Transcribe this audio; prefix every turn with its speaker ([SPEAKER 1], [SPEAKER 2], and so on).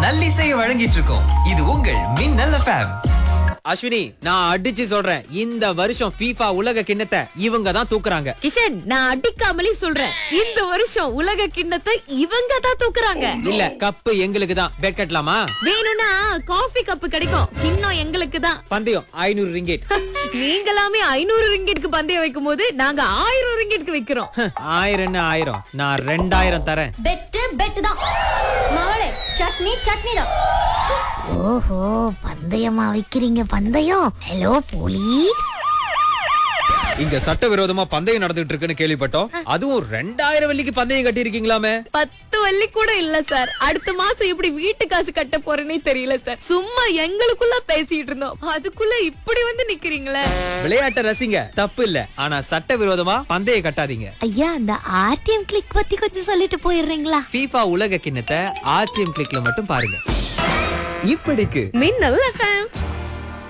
[SPEAKER 1] நல்லிசையை வழங்கிட்டு இருக்கோம் இது உங்கள் மின்னல் எஃப்எம்
[SPEAKER 2] அஸ்வினி நான் அடிச்சு சொல்றேன் இந்த வருஷம் FIFA உலக கிண்ணத்தை இவங்க தான் தூக்குறாங்க
[SPEAKER 3] கிஷன் நான் அடிக்காமலே சொல்றேன் இந்த வருஷம் உலக கிண்ணத்தை இவங்க தான் தூக்குறாங்க
[SPEAKER 2] இல்ல கப்பு எங்களுக்கு தான் பெட் கட்டலாமா
[SPEAKER 3] வேணும்னா காஃபி கப் கிடைக்கும் கிண்ணம் எங்களுக்கு தான்
[SPEAKER 2] பந்தயம் ஐநூறு ரிங்கெட்
[SPEAKER 3] நீங்களாமே ஐநூறு ரிங்கெட்க்கு பந்தயம் வைக்கும் போது நாங்க ஆயிரம் ரிங்கெட்க்கு வைக்கிறோம்
[SPEAKER 2] ஆயிரம் என்ன ஆயிரம் நான் ரெண்டாயிரம் தரேன்
[SPEAKER 4] பெட்டு பெட்டு தான் மகளே சட்னி சட்னி தான்
[SPEAKER 5] ஓஹோ பந்தயமா வைக்கிறீங்க பந்தயம் ஹலோ போலீஸ்
[SPEAKER 2] இங்க சட்டவிரோதமா பந்தயம் நடந்துட்டு இருக்குன்னு கேள்விப்பட்டோம் அதுவும் ரெண்டாயிரம் வெள்ளிக்கு பந்தயம் கட்டி இருக்கீங்களாமே
[SPEAKER 3] பத்து வள்ளி கூட இல்ல சார் அடுத்த மாசம் எப்படி வீட்டு காசு கட்ட போறேனே தெரியல சார் சும்மா எங்களுக்குள்ள பேசிட்டு இருந்தோம் அதுக்குள்ள இப்படி வந்து நிக்கிறீங்களே
[SPEAKER 2] விளையாட்டை ரசிங்க தப்பு இல்ல ஆனா சட்டவிரோதமா பந்தயம் கட்டாதீங்க
[SPEAKER 5] ஐயா அந்த ஆர்டிஎம் கிளிக் பத்தி கொஞ்சம் சொல்லிட்டு போயிடுறீங்களா
[SPEAKER 2] FIFA உலக கிண்ணத்தை ஆர்டிஎம் கிளிக்ல மட்டும் பாருங்க இப்படிக்கு
[SPEAKER 3] மின்னல் எஃப்எம்